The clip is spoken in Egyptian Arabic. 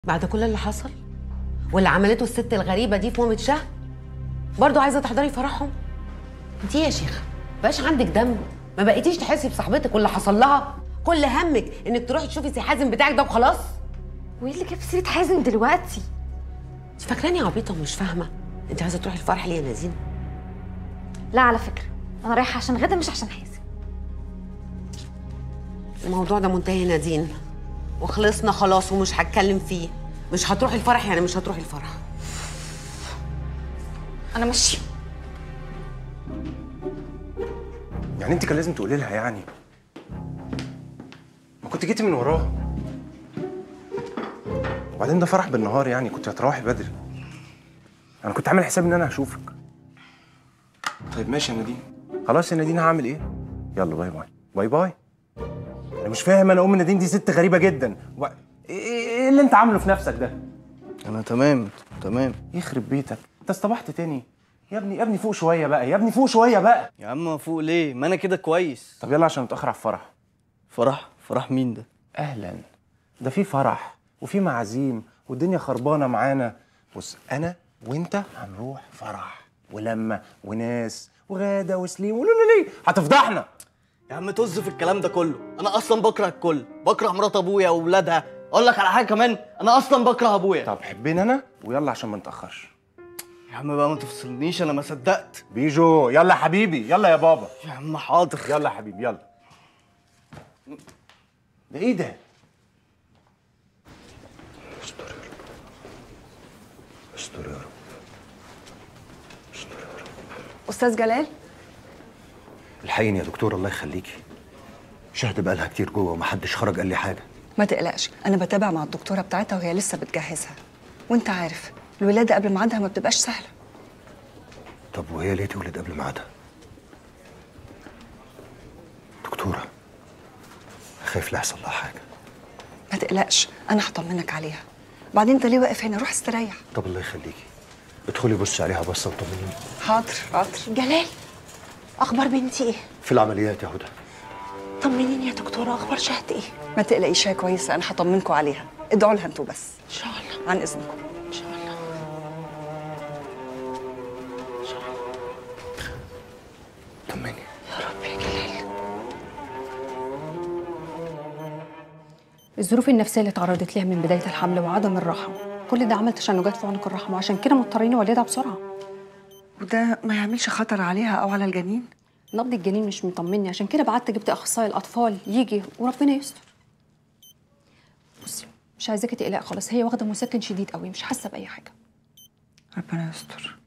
بعد كل اللي حصل واللي عملته الست الغريبه دي في مامة شهد برضه عايزه تحضري فرحهم انت يا شيخه بقاش عندك دم ما بقيتيش تحسي بصاحبتك واللي حصل لها كل همك انك تروحي تشوفي سي حازم بتاعك ده وخلاص وايه اللي جاب سيره حازم دلوقتي انت فاكراني عبيطه ومش فاهمه انت عايزه تروحي الفرح ليه يا نازين لا على فكره انا رايحه عشان غدا مش عشان حازم الموضوع ده منتهي يا نادين وخلصنا خلاص ومش هتكلم فيه مش هتروحي الفرح يعني مش هتروحي الفرح انا ماشيه يعني انت كان لازم تقولي لها يعني ما كنت جيتي من وراها وبعدين ده فرح بالنهار يعني كنت هتروحي بدري انا كنت عامل حساب ان انا هشوفك طيب ماشي يا نادين خلاص يا نادين هعمل ايه يلا باي باي باي باي انا مش فاهم انا ام نادين دي ست غريبه جدا و... ايه ايه اللي انت عامله في نفسك ده انا تمام تمام يخرب بيتك انت اصطبحت تاني يا ابني يا ابني فوق شويه بقى يا ابني فوق شويه بقى يا عم فوق ليه ما انا كده كويس طب يلا عشان نتاخر على الفرح فرح فرح مين ده اهلا ده في فرح وفي معازيم والدنيا خربانه معانا بص انا وانت هنروح فرح ولما وناس وغاده وسليم ولولولي هتفضحنا يا عم طز في الكلام ده كله انا اصلا بكره الكل بكره مرات ابويا واولادها اقول لك على حاجه كمان انا اصلا بكره ابويا طب حبينا انا ويلا عشان ما نتاخرش يا عم بقى ما تفصلنيش انا ما صدقت بيجو يلا حبيبي يلا يا بابا يا عم حاضر يلا يا حبيبي يلا ده ايه ده استر يا رب استاذ جلال الحقيني يا دكتور الله يخليكي شهد بقالها كتير جوه ومحدش خرج قال لي حاجه ما تقلقش انا بتابع مع الدكتوره بتاعتها وهي لسه بتجهزها وانت عارف الولاده قبل ميعادها ما بتبقاش سهله طب وهي ليه تولد قبل ميعادها دكتوره خايف لا يحصل لها حاجه ما تقلقش انا هطمنك عليها بعدين انت ليه واقف هنا روح استريح طب الله يخليكي ادخلي بصي عليها بصه وطمنيني حاضر حاضر جلال اخبار بنتي ايه في العمليات يا هدى طمنيني يا دكتوره اخبار شهد ايه ما تقلقيش هي كويسه انا هطمنكم عليها ادعوا لها انتوا بس ان شاء الله عن اذنكم ان شاء الله طمني يا رب يا جلال الظروف النفسية اللي اتعرضت ليها من بداية الحمل وعدم الراحة كل ده عمل تشنجات في عنق الرحم وعشان كده مضطرين نولدها بسرعة وده ما يعملش خطر عليها او على الجنين نبض الجنين مش مطمني عشان كده بعت جبت أخصائي الأطفال يجي وربنا يستر بصي مش عايزاكي تقلقي خالص هي واخدة مسكن شديد قوي مش حاسة بأي حاجة ربنا يستر